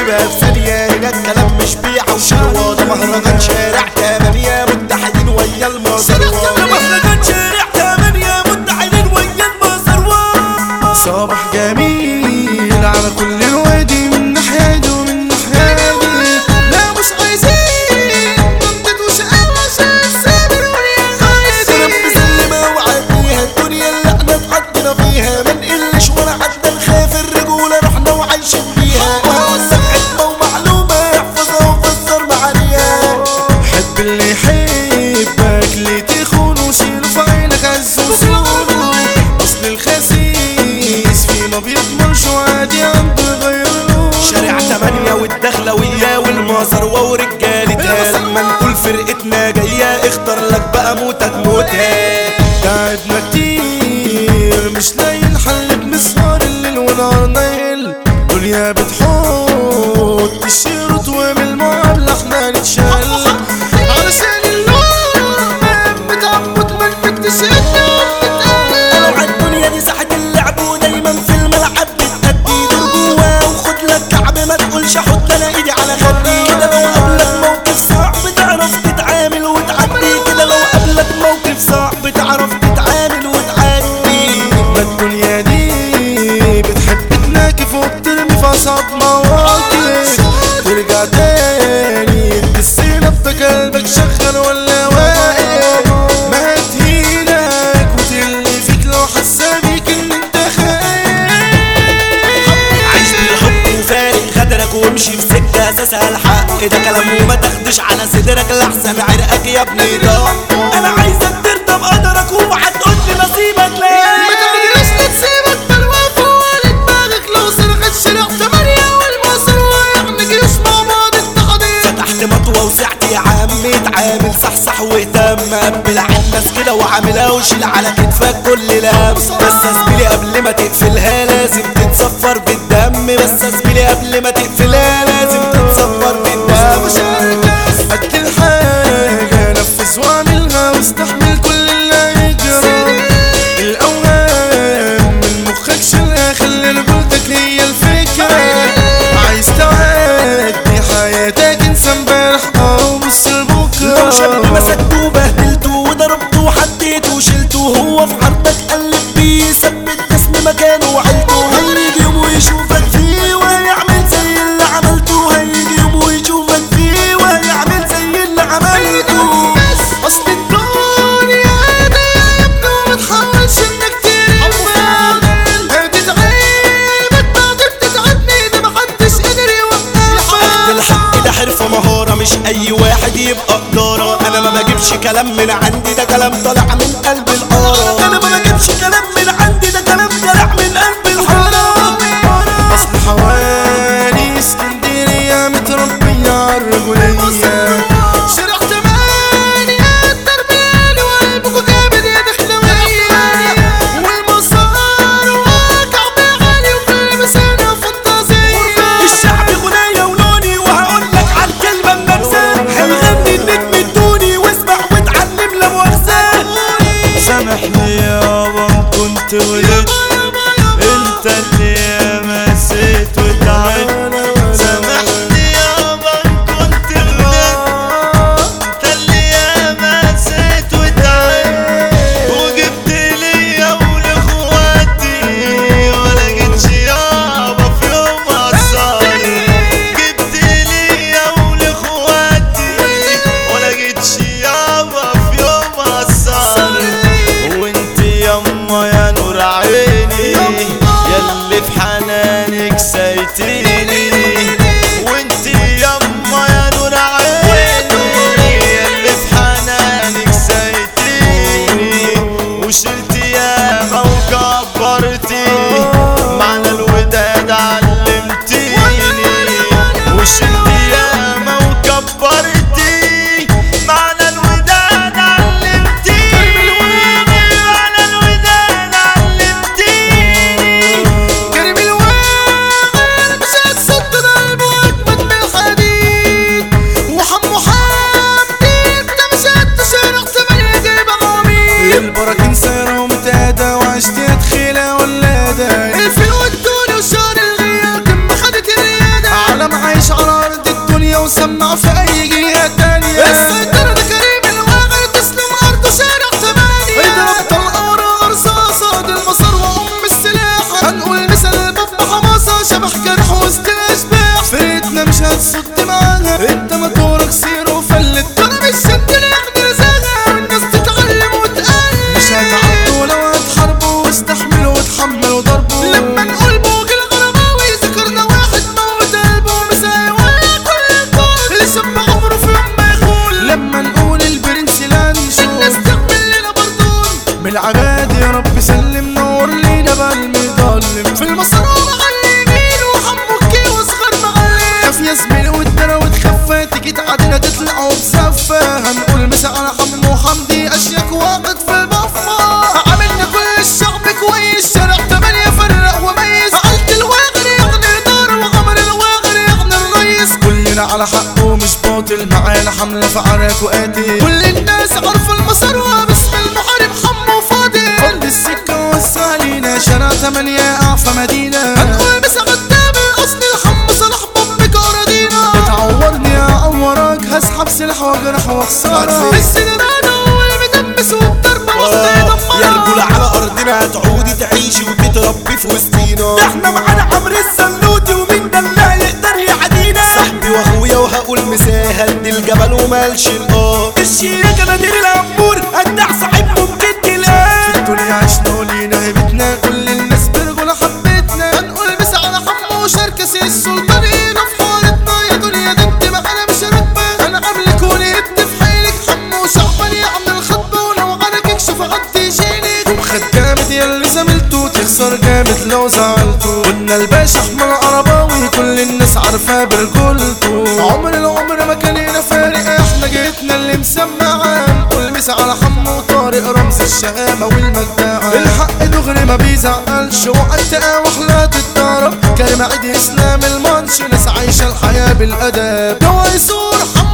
تجيبها في ثانية هنا الكلام مش بيع وشروة ده مهرجان شارع تمانية متحدين ويا المصروة ده مهرجان شارع تمانية متحدين ويا المصروة صباح جميل على كل الوادي من ناحية دي ومن ناحية دي لا مش عايزين ضدت وشقاوة عشان السابر سلام مسلمة وعديها الدنيا اللي احنا اتحطنا فيها ما نقلش ولا حتى نخاف الرجولة رحنا وعايشين فيها وهوسك حكمة ومعلومة احفظها وفسر معانيها حب اللي يحبك ليه تخون وشيله في عينك عز وصونه اصل الخسيس فيه ما بيضمنش وعادي عنده يغيره شارع تمانية والدخلوية والمصروة ورجالتها لما نقول فرقتنا جاية اختار لك بقى موتة تموتها تعبنا كتير مش لاقيين حل بنسهر الليل ونهار نايل دنيا بتحط الشروط ومن المعاملة احنا نتشال علشان اللون بتعبط منك تشيلنا انا وعد الدنيا دي ساحة اللعب ودايما في الملعب بتأدي دور جوا وخد لك كعب ما تقولش احط انا ايدي على خدي كده لو قابلك موقف صعب تعرف تتعامل وتعدي كده لو قابلك موقف صعب تعرف تتعامل وتعدي ما الدنيا دي بتحب تناكف وبترمي في اصعب مواقف ترجع تاني تدس نفسك قلبك شغال ولا واقف ما هتهينك وتلي فيك لو حاسه بيك ان انت عيش خايف بالحب وفارق غدرك وامشي في سكة اساسها الحق ده كلام وما تاخدش على صدرك لحسن عرقك يا ابني ضاع انا عايزك ترضى بقدرك وما تقول لي نصيبك ما ليه تقدرش تسيبك بالوقف ولا دماغك لو سرقت شارع تمانية والمصر ويعني جيوش مع بعض التحضير فتحت مطوة وسعت يا عم اتعامل صحصح واهتم قبل على الناس كده وعاملها وشيل على كتفك كل لم بس يا زميلي قبل ما تقفلها لازم تتصفر بالدم بس يا زميلي قبل ما تقفلها لازم تتصفر بالدم قد الحاجة نفذ واعملها واستحمل كل اللي هيجرى الأوهام من مخك شيلها خلي رجولتك هي الفكرة عايز تعدي حياتك انسى امبارح اه بص لو شاب لبكرة مسكته وبهدلته وضربته وحطيته وشلته هو في حربك قلب بيه ثبت اسم مكانه وعيلته هيجي يوم ويشوفك فيه وهيعمل زي اللي عملته هيجي يوم ويشوفك فيه وهيعمل زي اللي عملته اصل الدنيا ده يا ابني وما تحاولش انك ترمى هتتعب بعد بتتعبني ده محدش قدر يوقفها الحق ده حرفة مهارة مش أي واحد يبقى إدارة أنا ما بجيبش كلام من عندي ده كلام طالع من قلب الحارة أنا ما بجيبش كلام من عندي ده كلام طالع من قلب الحارة اصل حوالي اسكندرية متربية عالرجولية شارع تمانية التربية وقلبكوا جامد يا دخلوية والمسار واقع بعالي وكل مسانة فانتازية الشعب غناية ولوني وهقول لك على الكلمة النفسة هيغني النجم الدوني واسمع واتعلم لا مؤاخذة سامحني يابا إن كنت ولدت انت اللي مسيت وتعبت سامحني يابا إن كنت ولدت بتصد معاها انت موتورك سير وفلت انا مش شد ياخد رزاقها والناس تتعلم وتقلد مش هتعدوا لو هتحاربوا واستحملوا وتحملوا ضربوا لما نقول بوق الغرباوي ذكرنا واحد موت قلبه مساوي كل الكون اللي شم عمره في يوم ما يخون لما نقول البرنس لانشو الناس تقبل لنا بردون بالعباد يا رب سلم نور لينا بالمظلم في المصروف معلمين وحموكي واصغر مغلم خاف يا زميلي والدرا وتخفى تيجي تعدينا تطلعوا بزفة هنقول مسا على حمو حمدي اشياك واقد في البفة عملنا كل الشعب كويس شارع تمانية فرق وميز عقلت الواغر يغني الدار وغمر الواغر يغني الريس كلنا على حقه مش باطل معانا حملة في عراك وقاتل كل الناس عارفة المسار باسم المحارب حمو فاضل فرد السكة والسالينا شارع تمانية أعفى مدينة هنقول مسا قدام الأصل الحم صلاح بامك أراضينا بتعورني أعورك هسحب سلاح وأجرح وخسارة السنرانة هو اللي مدمس والضرب وسط يا رجولة على ارضنا هتعودي تعيشي وتتربي في وسطينا احنا معانا عمرو السلوتي ومين ده اللي هيقدر يعدينا صاحبي واخويا وهقول مساهل الجبل ومالش الاه الشيخ نادر الامور ادع صاحب ممكن تلاقيه الدنيا عشنا ولينا هيبتنا كل الناس برجولة حبتنا هنقول بس على حمو وشركة سي السلطان هنا في حارتنا يا دنيا دي انت معانا مش راكبة انا قبلك ونهبت في حيلك حمو وشعبان يعمل خطبة ولو عنك اكشف غطي يشيلك ومخد جامد يا اللي زميلته تخسر جامد لو زعلته قلنا الباشا احمد عرباوي كل الناس عارفاه برجولته عمر العمر ما كان هنا فارق احنا جيتنا اللي مسمعاه نقول مسا على حمو طارق رمز الشهامة والمجدعة الحق دغري ما بيزعلش وقتها وحلا تتضرب كريم عيد اسلام المنش ناس عايشة الحياة بالاداب لو هيصور